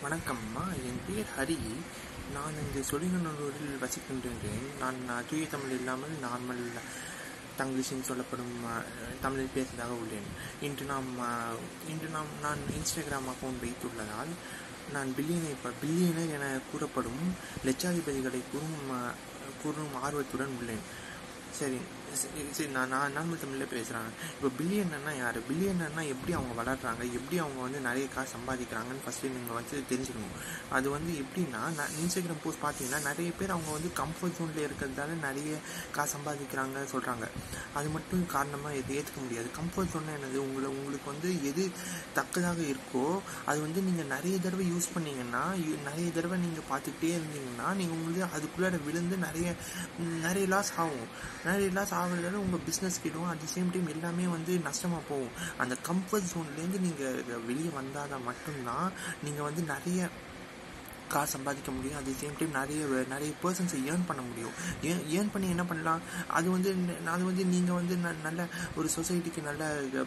வணக்கம்மா என் பேர் ஹரி நான் இங்கு சொலிங்கநல்லூரில் வசிக்கின்றேன் நான் அஹ், தூய தமிழ் இல்லாமல் நார்மல் தங்கிலீஷில் சொல்லப்படும் அஹ், தமிழில் பேசுவதாக உள்ளேன் இன்று நாம் அஹ், இன்று நாம் நான் இன்ஸ்டாகிராம் அக்கௌண்ட் வைத்துள்ளதால் நான் பில்லியனை பில்லியனர் என கூறப்படும் லட்சாதிபதிகளை கூறும் அஹ், கூறும் ஆர்வத்துடன் உள்ளேன் சரி சரி சரி, நான் நான் நார்மல் தமிழில் பேசுகிறேன் இப்போ பில்லியனர்னா யார் பில்லியனர்னா எப்படி அவங்க வளர்றாங்க எப்படி அவங்க வந்து நிறைய காசு சம்பாதிக்கிறாங்கன்னு ஃபஸ்ட்டு நீங்கள் வந்து தெரிஞ்சுக்கணும் அது வந்து எப்படின்னா நான் இன்ஸ்டாகிராம் போஸ்ட் பார்த்தீங்கன்னா நிறைய பேர் அவங்க வந்து கம்ஃபர்ட் ஜோனில் இருக்கிறதால நிறைய காசு சம்பாதிக்கிறாங்க சொல்கிறாங்க அது மட்டும் காரணமாக எது ஏற்றுக்க முடியாது கம்ஃபர்ட் ஜோன்னா என்னது உங்களை உங்களுக்கு வந்து எது தக்கதாக இருக்கோ அது வந்து நீங்கள் நிறைய தடவை யூஸ் பண்ணீங்கன்னா யு- நிறைய தடவை நீங்கள் பார்த்துக்கிட்டே இருந்தீங்கன்னா நீங்கள் உங்களுக்கு அதுக்குள்ளார விழுந்து நிறைய ம், நிறைய லாஸ் ஆகும் நிறைய லாஸ் ஆகுறதால உங்கள் பிஸ்னஸ் கிடும் அட் தி சேம் டைம் எல்லாமே வந்து நஷ்டமாக போகும் அந்த கம்ஃபர்ட் ஜோன்லேருந்து நீங்கள் வெளியே வந்தால் தான் மட்டும்தான் நீங்கள் வந்து நிறைய காசு சம்பாதிக்க முடியும் அட் தி சேம் டைம் நிறைய நிறைய பர்சன்ஸை ஏர்ன் பண்ண முடியும் ஏன் ஏர்ன் பண்ணி என்ன பண்ணலாம் அது வந்து ந- அது வந்து நீங்கள் வந்து ந- நல்ல ஒரு சொசைட்டிக்கு நல்ல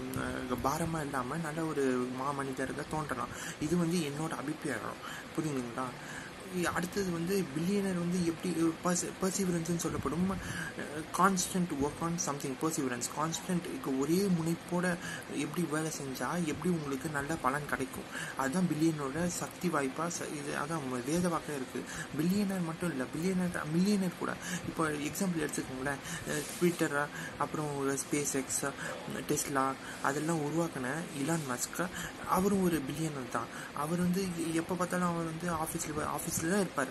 பாரமாக இல்லாமல் நல்ல ஒரு மாமனிதர்கள் தோன்றலாம் இது வந்து என்னோட அபிப்பிராயம் புரியுதுங்களா இ- அடுத்தது வந்து பில்லியனர் வந்து எப்படி பர்சிவரன்ஸ்னு சொல்லப்படும் constant work on something perseverance constant ஒரே முனைப்போட எப்படி வேலை செஞ்சால் எப்படி உங்களுக்கு நல்ல பலன் கிடைக்கும் அதுதான் பில்லியனோட சக்தி வாய்ப்பாக இது அதான் வேத வாக்கில் இருக்குது பில்லியனர் மட்டும் இல்லை பில்லியனர் மில்லியனர் கூட இப்போ எக்ஸாம்பிள் எடுத்துக்கோங்களேன் ட்விட்டர் அப்புறம் ஸ்பேஸ் எக்ஸ் டெஸ்லா அதெல்லாம் உருவாக்கின இலான் மஸ்க் அவரும் ஒரு பில்லியனர் தான் அவர் வந்து எப்போ பார்த்தாலும் அவர் வந்து ஆஃபீஸில் ஆஃபீஸில் தான் இருப்பார்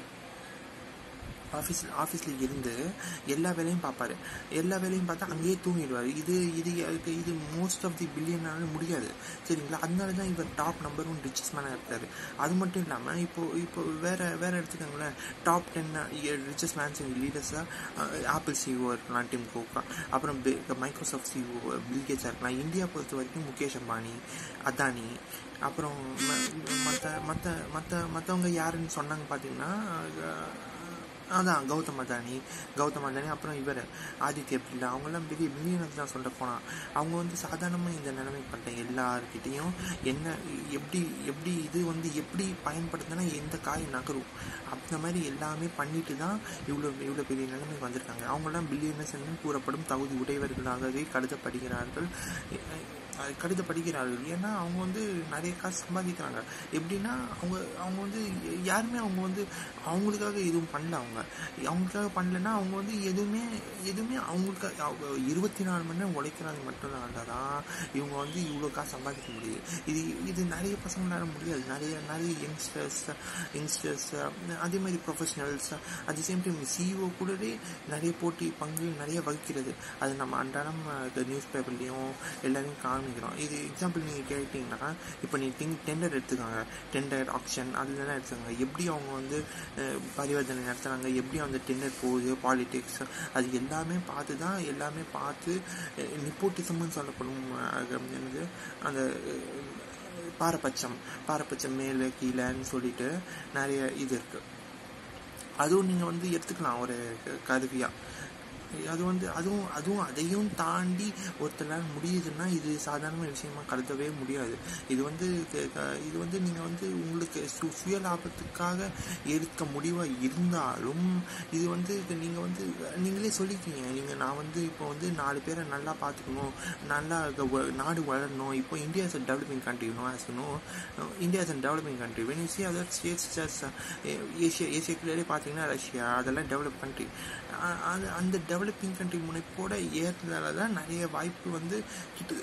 ஆஃபீஸில் ஆஃபீஸில் இருந்து எல்லா வேலையும் பார்ப்பாரு எல்லா வேலையும் பார்த்தா அங்கேயே தூங்கிடுவார் இது இது இது- இது மோஸ்ட் ஆஃப் தி பில்லியனால முடியாது சரிங்களா அதனால தான் இவர் டாப் நம்பர் ஒன் ரிச்சஸ் மேனாக இருக்காரு அது மட்டும் இல்லாமல் இப்போ இப்போ வேற வேற எடுத்துக்கோங்களேன் top ten riches mans and லீடர்ஸாக ஆப்பிள் சிஓ இருக்கலாம் டிம் கோக்கா அப்புறம் மைக்ரோசாஃப்ட் சிஓ பில்கேட்ஸாக இருக்கலாம் இந்தியா பொறுத்த வரைக்கும் முகேஷ் அம்பானி அதானி அப்புறம் மற்ற மற்ற மற்ற மற்றவங்க யாருன்னு சொன்னாங்க பார்த்தீங்கன்னா அதான் கௌதம் அதானி கௌதம் அதானி அப்புறம் இவர் ஆதித்ய பிர்லா அவங்கெல்லாம் பெரிய மில்லியனர்ஸ் தான் சொல்ல போனால் அவங்க வந்து சாதாரணமாக இந்த நிலைமைப்பட்ட எல்லார்கிட்டேயும் என்ன எப்படி எப்படி இது வந்து எப்படி பயன்படுத்தினா எந்த காய் நகரும் அந்த மாதிரி எல்லாமே பண்ணிட்டு தான் இவ்வளோ இவ்வளோ பெரிய நிலைமைக்கு வந்திருக்காங்க அவங்கெல்லாம் பில்லியனர்ஸ் என்று கூறப்படும் தகுதி உடையவர்களாகவே கருதப்படுகிறார்கள் அது கருதப்படுகிறார்கள் ஏன்னா அவங்க வந்து நிறைய காசு சம்பாதிக்கிறாங்க எப்படின்னா அவங்க அவங்க வந்து யாருமே அவங்க வந்து அவங்களுக்காக எதுவும் பண்ணல அவங்க அவங்களுக்காக பண்ணலன்னா அவங்க வந்து எதுவுமே எதுவுமே அவங்களுக்கு அவங்க இருபத்தி நாலு மணி நேரம் உழைக்கிறாங்க மட்டும்தான் தான் இவங்க வந்து இவ்வளோ காசு சம்பாதிக்க முடியுது இது இது நிறைய பசங்களால முடியாது நிறைய நிறைய யங்ஸ்டர்ஸ் யங்ஸ்டர்ஸ் அதே மாதிரி professionals at the same time CEO கூடவே நிறைய போட்டி பங்கு நிறைய வகிக்கிறது அது நம்ம அன்றாடம் நியூஸ் பேப்பர்லேயும் எல்லாரையும் காமிக்கிறோம் இது எக்ஸாம்பிள் நீங்கள் கேட்டிங்கன்னா இப்போ நீ திங் டெண்டர் எடுத்துக்காங்க டெண்டர் ஆப்ஷன் அதெல்லாம் எடுத்துக்காங்க எப்படி அவங்க வந்து அஹ், பரிவர்த்தனை நடத்துகிறாங்க எப்படி அந்த டெண்டர் போகுது பாலிடிக்ஸ் அது எல்லாமே பார்த்து தான் எல்லாமே பார்த்து நிப்போட்டிசம்னு சொல்லப்படும் அஹ், என்னது அந்த அஹ், பாரபட்சம் பாரபட்சம் மேலே கீழேன்னு சொல்லிட்டு நிறைய இது இருக்குது அதுவும் நீங்கள் வந்து எடுத்துக்கலாம் ஒரு க- கருவியா அது வந்து அதுவும் அதுவும் அதையும் தாண்டி ஒருத்தரால் முடியுதுன்னா இது சாதாரண விஷயமா கருதவே முடியாது இது வந்து க- க- இது வந்து நீங்கள் வந்து உங்களுக்கு சு சுய லாபத்துக்காக எடுக்க முடிவாக இருந்தாலும் இது வந்து நீங்கள் வந்து நீங்களே சொல்லிக்கீங்க நீங்கள் நான் வந்து இப்போ வந்து நாலு பேரை நல்லா பார்த்துக்கணும் நல்லா க- வ- நாடு வளரணும் இப்போ India is developing country no as no India is developing country when you see other states just Asia ஏஷியாக்குள்ளே பார்த்தீங்கன்னா ரஷ்யா அதெல்லாம் டெவலப் கண்ட்ரி அது அந்த டெவலப்பிங் கண்ட்ரி முனைப்போட ஏற்றதால தான் நிறைய வாய்ப்பு வந்து கிட்டுது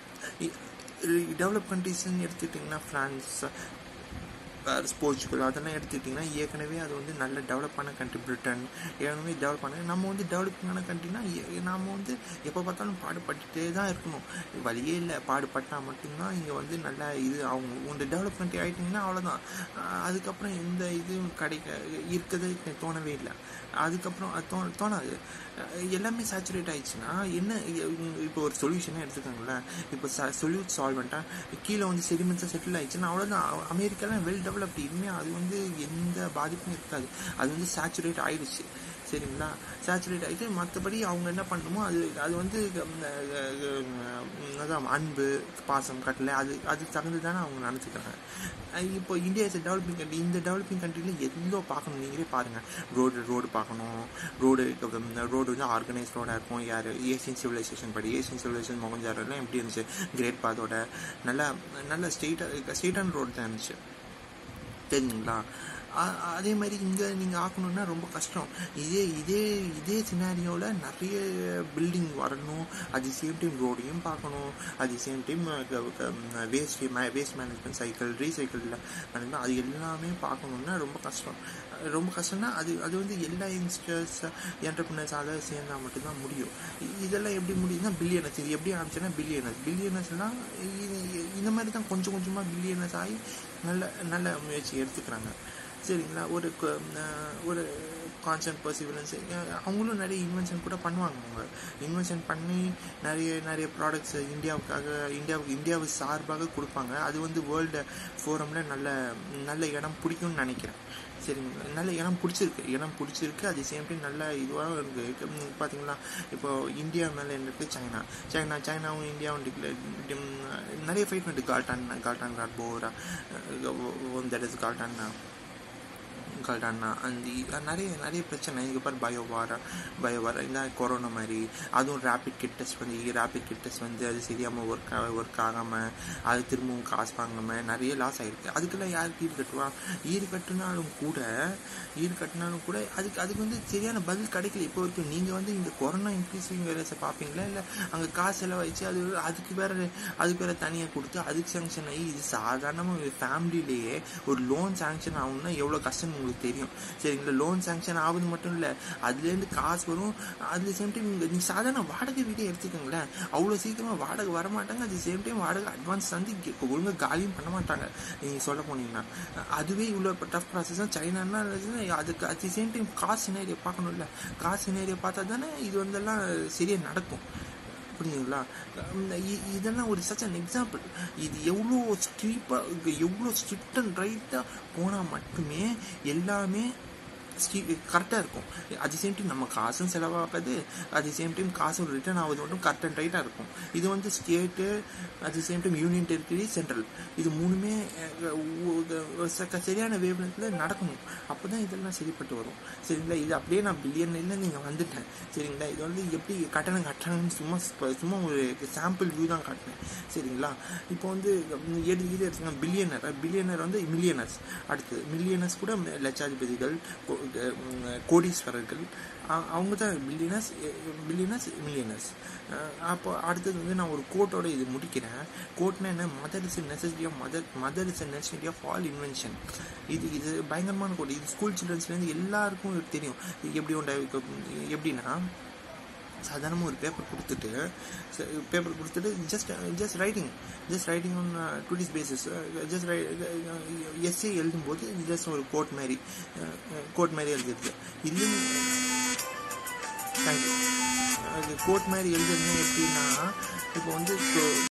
டெவலப் கண்ட்ரிஸ்ன்னு எடுத்துக்கிட்டிங்கன்னா ஃப்ரான்ஸ் பாரிஸ் போர்ச்சுகல் அதெல்லாம் எடுத்துக்கிட்டிங்கன்னா ஏற்கனவே அது வந்து நல்ல டெவலப்பான கண்ட்ரி பிரிட்டன் ஏற்கனவே டெவலப் ஆன நம்ம வந்து டெவலப்பிங்கான கண்ட்ரினா நாம் வந்து எப்போ பார்த்தாலும் பாடுபட்டுட்டே தான் இருக்கணும் வழியே இல்லை பாடுபட்டால் மட்டும்தான் இங்கே வந்து நல்ல இது அவங்க உங்க டெவலப் கண்ட்ரி ஆகிட்டிங்கன்னா அவ்வளோதான் அதுக்கப்புறம் எந்த இதுவும் கிடைக்க இருக்கிறது எனக்கு தோணவே இல்லை அதுக்கப்புறம் அது தோ தோணாது அஹ் எல்லாமே சேச்சுரேட் ஆயிடுச்சுன்னா என்ன இப்போ ஒரு சொல்யூஷனே எடுத்துக்கோங்களேன் இப்போ சொல்யூட் சால்வெண்ட்டாக கீழே வந்து செடிமெண்ட்ஸாக செட்டில் ஆயிடுச்சுன்னா அவ்வளோதான் அமெரிக்காலாம் வெல் டெவலப்டு இனிமேல் அது வந்து எந்த பாதிப்பும் இருக்காது அது வந்து சேச்சுரேட் ஆயிடுச்சு சரிங்களா சேச்சுரேட் ஆகிட்டு மற்றபடி அவங்க என்ன பண்ணணுமோ அது அது வந்து உம், அஹ், உம், அதான் அன்பு பாசம் கட்டளை அது அது தகுந்து தானே அவங்க நடந்துக்கிறாங்க அஹ் இப்போ இந்தியா இஸ் டெவலப்பிங் கண்ட்ரி இந்த டெவலப்பிங் கண்ட்ரியில் எவ்வளோ பார்க்கணும் நீங்களே பாருங்கள் ரோடு ரோடு பார்க்கணும் ரோடு ரோடு வந்து ஆர்கனைஸ் ரோடாக இருக்கும் யார் ஏசியன் சிவிலைசேஷன் படி ஏசியன் சிவிலைசேஷன் மொகஞ்சாரெல்லாம் எப்படி இருந்துச்சு கிரேட் பாத்தோட நல்லா நல்ல ஸ்ட்ரெயிட்டாக ஸ்ட்ரெயிட்டான ரோடு தான் இருந்துச்சு தெரிஞ்சுங்களா அ- அதே மாதிரி இங்கே நீங்கள் ஆக்கணும்னா ரொம்ப கஷ்டம் இதே இதே இதே சினாரியோவில் நிறைய பில்டிங் வரணும் அட் சேம் டைம் ரோடையும் பார்க்கணும் at same time waste waste management cycle recycle management அது எல்லாமே பார்க்கணுன்னா ரொம்ப கஷ்டம் ரொம்ப கஷ்டம்னா அது அது வந்து எல்லா யங்ஸ்டர்ஸ் என்டர்பிரினர்ஸால் சேர்ந்தால் மட்டும்தான் முடியும் இ- இதெல்லாம் எப்படி முடியுதுன்னா பில்லியனர்ஸ் இது எப்படி ஆரம்பிச்சுன்னா பில்லியனர்ஸ் பில்லியனர்ஸ்லாம் இந்த மாதிரி தான் கொஞ்சம் கொஞ்சமாக பில்லியனர்ஸ் ஆகி நல்ல நல்ல முயற்சி எடுத்துக்கிறாங்க சரிங்களா ஒரு க- அஹ் ஒரு கான்சன்ட் பர்சிவரன்ஸ் அவங்களும் நிறைய இன்வென்ஷன் கூட பண்ணுவாங்க அவங்க இன்வென்ஷன் பண்ணி நிறைய நிறைய ப்ராடக்ட்ஸ் இந்தியாவுக்காக இந்தியாவுக்கு இந்தியாவு சார்பாக கொடுப்பாங்க அது வந்து வேர்ல்டு ஃபோரமில் நல்ல நல்ல இடம் பிடிக்கும்னு நினைக்கிறேன் சரிங்க நல்ல இடம் பிடிச்சிருக்கு இடம் பிடிச்சிருக்கு அது சேம் டைம் நல்ல இதுவாக இருக்கு உம் பார்த்தீங்களா இப்போ இந்தியா மேலே என்ன இருக்குது சைனா சைனா சைனாவும் இந்தியாவும் டிக்ளேர் நிறைய ஃபைட் வந்து கால்டான் கால்டான் காட் போரா தட் இஸ் கால்டான் கல்டானா அந்த நிறைய நிறைய பிரச்சனை இங்கே பாரு பயோவார் பயோவார் இந்த கொரோனா மாதிரி அதுவும் ரேபிட் கிட் டெஸ்ட் வந்து ரேபிட் கிட் டெஸ்ட் வந்து அது சரியாமல் ஒர்க் ஒர்க் ஆகாமல் அது திரும்பவும் காசு வாங்காமல் நிறைய லாஸ் ஆகிருக்கு அதுக்கெல்லாம் யாருக்கு ஈடு கட்டுவா ஈடு கட்டுனாலும் கூட ஈடு கட்டினாலும் கூட அதுக்கு அதுக்கு வந்து சரியான பதில் கிடைக்கல இப்போ வரைக்கும் நீங்கள் வந்து இந்த கொரோனா இன்க்ரீஸிங் வேலைஸை பார்ப்பீங்களா இல்லை அங்கே காசு செலவழிச்சு அது அதுக்கு வேற அதுக்கு வேற தனியாக கொடுத்து அதுக்கு சேங்ஷன் ஆகி இது சாதாரணமாக ஃபேமிலியிலேயே ஒரு லோன் சேங்ஷன் ஆகணும்னா எவ்வளோ கஷ்டம் உங்களுக்கு தெரியும் சரிங்களா லோன் சேங்ஷன் ஆகுது மட்டும் இல்லை அதுலேருந்து காசு வரும் அது சேம் டைம் நீங்கள் நீ சாதாரண வாடகை வீடே எடுத்துக்கோங்களேன் அவ்வளோ சீக்கிரமாக வாடகை வர மாட்டாங்க அது சேம் டைம் வாடகை அட்வான்ஸ் வந்து இங்க ஒழுங்கா காலியும் பண்ண மாட்டாங்க நீங்கள் சொல்ல போனீங்கன்னா அதுவே இவ்வளோ டஃப் ப்ராசஸ் தான் சைனான்னா அதுக்கு அட் தி சேம் டைம் காசு சினேரியை பார்க்கணும்ல காசு சினேரியை பார்த்தா தானே இது வந்தெல்லாம் சரியாக நடக்கும் புரியுதுங்களா உம் இ- இதெல்லாம் ஒரு சச் அன் எக்ஸாம்பிள் இது எவ்வளோ ஸ்ட்ரீப்பாக எவ்வளோ ஸ்ட்ரிக்ட் அண்ட் ரைட்டாக போனால் மட்டுமே எல்லாமே கரெக்டாக இருக்கும் அட் தி சேம் டைம் நம்ம காசும் செலவாகாது அட் தி சேம் டைம் காசும் ரிட்டர்ன் ஆகுது மட்டும் கரெக்ட் அண்ட் ரைட்டாக இருக்கும் இது வந்து state at the same time union territory central இது மூணுமே அஹ், ஒ- ஒ- ச- சரியான வேவ்லென்த்தில் நடக்கணும் அப்போ தான் இதெல்லாம் சரிப்பட்டு வரும் சரிங்களா இது அப்படியே நான் பில்லியன்ல நீங்கள் வந்துட்டேன் சரிங்களா இது வந்து எப்படி கட்டணம் கட்டணம்னு சும்மா ஸ்ப- சும்மா ஒரு சாம்பிள் வியூ தான் காட்டினேன் சரிங்களா இப்போ வந்து உம், எது இது எடுத்துங்க பில்லியனர் பில்லியனர் வந்து மில்லியனர்ஸ் அடுத்து மில்லியனர்ஸ் கூட லட்சாதிபதிகள் கோ- உம், கோடீஸ்வரர்கள் அ- அவங்க தான் பில்லியனர்ஸ் பில்லியனர்ஸ் மில்லியனர்ஸ் அப்போ அடுத்தது வந்து நான் ஒரு கோட்டோட இது முடிக்கிறேன் கோட்னா என்ன mother is necessity of mother mother is necessity of all invention இது இது பயங்கரமான கோட் இது ஸ்கூல் சில்ட்ரன்ஸ்லேருந்து எல்லாருக்கும் இது தெரியும் இது எப்படி உண்டா எப்படின்னா சாதாரணமாக ஒரு பேப்பர் கொடுத்துட்டு பேப்பர் கொடுத்துட்டு just just writing just writing on today's basis just essay எழுதும்போது ஜஸ்ட் ஒரு கோட் மாதிரி கோட் மாதிரி எழுதிருக்கு இல்லைன்னு தேங்க்யூ கோட் மாதிரி எழுதுறது எப்படின்னா இப்போ வந்து